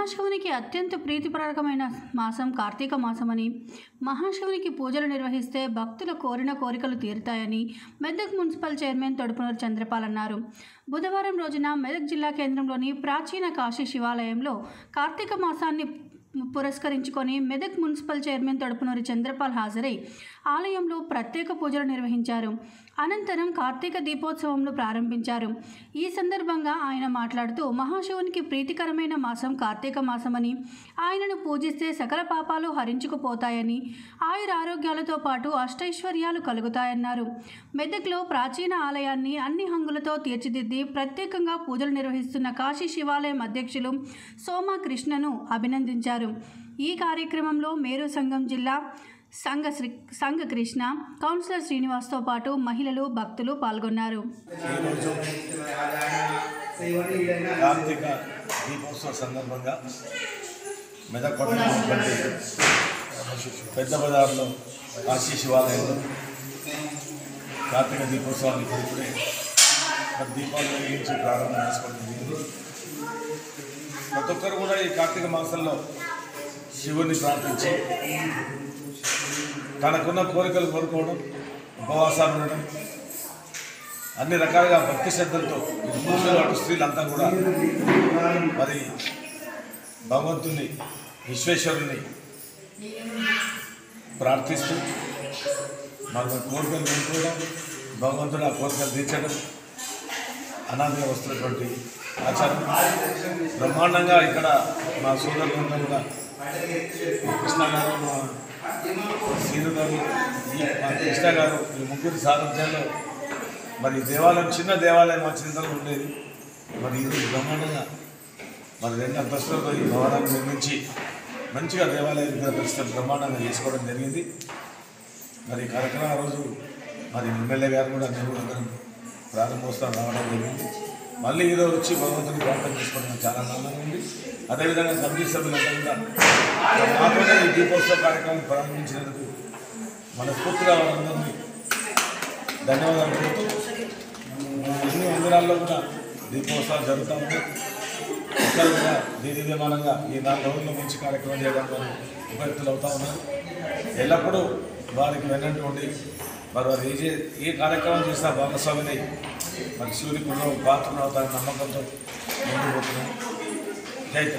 మహాశివునికి అత్యంత ప్రీతిప్రదకమైన మాసం కార్తీక మాసమని మహాశివునికి పూజలు నిర్వహిస్తే భక్తులు కోరిన కోరికలు తీరుతాయని మెదక్ మున్సిపల్ చైర్మన్ తొడుపునూరు చంద్రపాల్ అన్నారు బుధవారం రోజున మెదక్ జిల్లా కేంద్రంలోని ప్రాచీన కాశీ శివాలయంలో కార్తీక మాసాన్ని పురస్కరించుకొని మెదక్ మున్సిపల్ చైర్మన్ తడుపునూరి చంద్రపాల్ హాజరై ఆలయంలో ప్రత్యేక పూజలు నిర్వహించారు అనంతరం కార్తీక దీపోత్సవంను ప్రారంభించారు ఈ సందర్భంగా ఆయన మాట్లాడుతూ మహాశివునికి ప్రీతికరమైన మాసం కార్తీక మాసమని ఆయనను పూజిస్తే సకల పాపాలు హరించుకుపోతాయని ఆయుర ఆరోగ్యాలతో పాటు అష్టైశ్వర్యాలు కలుగుతాయన్నారు మెదక్లో ప్రాచీన ఆలయాన్ని అన్ని హంగులతో తీర్చిదిద్ది ప్రత్యేకంగా పూజలు నిర్వహిస్తున్న కాశీ శివాలయం అధ్యక్షులు సోమ కృష్ణను అభినందించారు ఈ కార్యక్రమంలో మేరు సంఘం జిల్లా సంఘ శ్రీ సంఘ కృష్ణ కౌన్సిలర్ శ్రీనివాస్తో పాటు మహిళలు భక్తులు పాల్గొన్నారు కార్తీక దీపోత్సవ సందర్భంగా మెదక్ పట్టణంలోని పెద్ద బజార్లో కాశీ శివాలయంలో కార్తీక దీపోత్సవాన్ని ఇప్పుడిప్పుడే మరి దీపాలు వెలిగించి ప్రారంభం చేసుకోవడం జరిగింది ప్రతి ఒక్కరు కూడా ఈ కార్తీక మాసంలో శివుని ప్రార్థించి తనకున్న కోరికలు కోరుకోవడం ఉపవాసాలు ఉండడం అన్ని రకాలుగా భక్తి శ్రద్ధలతో ఇటు పురుషులు అటు స్త్రీలంతా కూడా మరి భగవంతుని విశ్వేశ్వరుని ప్రార్థిస్తూ మన కోరికలు కోరుకోవడం భగవంతుడు ఆ కోరికలు తీర్చడం అనాదిగా వస్తున్నటువంటి ఆచారం బ్రహ్మాండంగా ఇక్కడ మా సోదరులందరూ కూడా మా కృష్ణ గారు మా సీను గారు ఈ మా కృష్ణ గారు ఈ ముగ్గురు సారథ్యంలో మరి దేవాలయం చిన్న దేవాలయం మా చింతలో ఉండేది మరి ఇది బ్రహ్మాండంగా మరి రెండు అంతస్తులతో ఈ భవనాన్ని నిర్మించి మంచిగా దేవాలయం విగ్రహ ప్రతిష్ట బ్రహ్మాండంగా చేసుకోవడం జరిగింది మరి ఈ కార్యక్రమం ఆ రోజు మరి ఎమ్మెల్యే గారు కూడా నేను కూడా అందరం ప్రారంభోత్సవం రావడం జరిగింది మళ్ళీ ఈరోజు వచ్చి భగవంతుని ప్రార్థన చేసుకోవడం నాకు చాలా ఆనందంగా ఉంది అదేవిధంగా కమిటీ సభ్యులందరూ కూడా మాత్రమే ఈ దీపోత్సవ కార్యక్రమం ప్రారంభించినందుకు మనస్ఫూర్తిగా వాళ్ళందరినీ ధన్యవాదాలు చెబుతూ అన్ని మందిరాల్లో కూడా దీపోత్సవాలు జరుగుతూ ఉన్నాయి ఒక్కరు కూడా దీనిమానంగా ఈ నాలుగు రోజుల్లో మంచి కార్యక్రమం చేయడానికి వారు ఉపయుక్తులు అవుతా ఉన్నారు ఎల్లప్పుడూ వారికి వెన్నట్టు ఉండి మరి వారు ఏ చే- ఏ కార్యక్రమం చేసినా భాగస్వామిని మరి శివుని పుణ్యం పాత్రలు అవుతారని నమ్మకంతో ముందుకు పోతున్నాం జై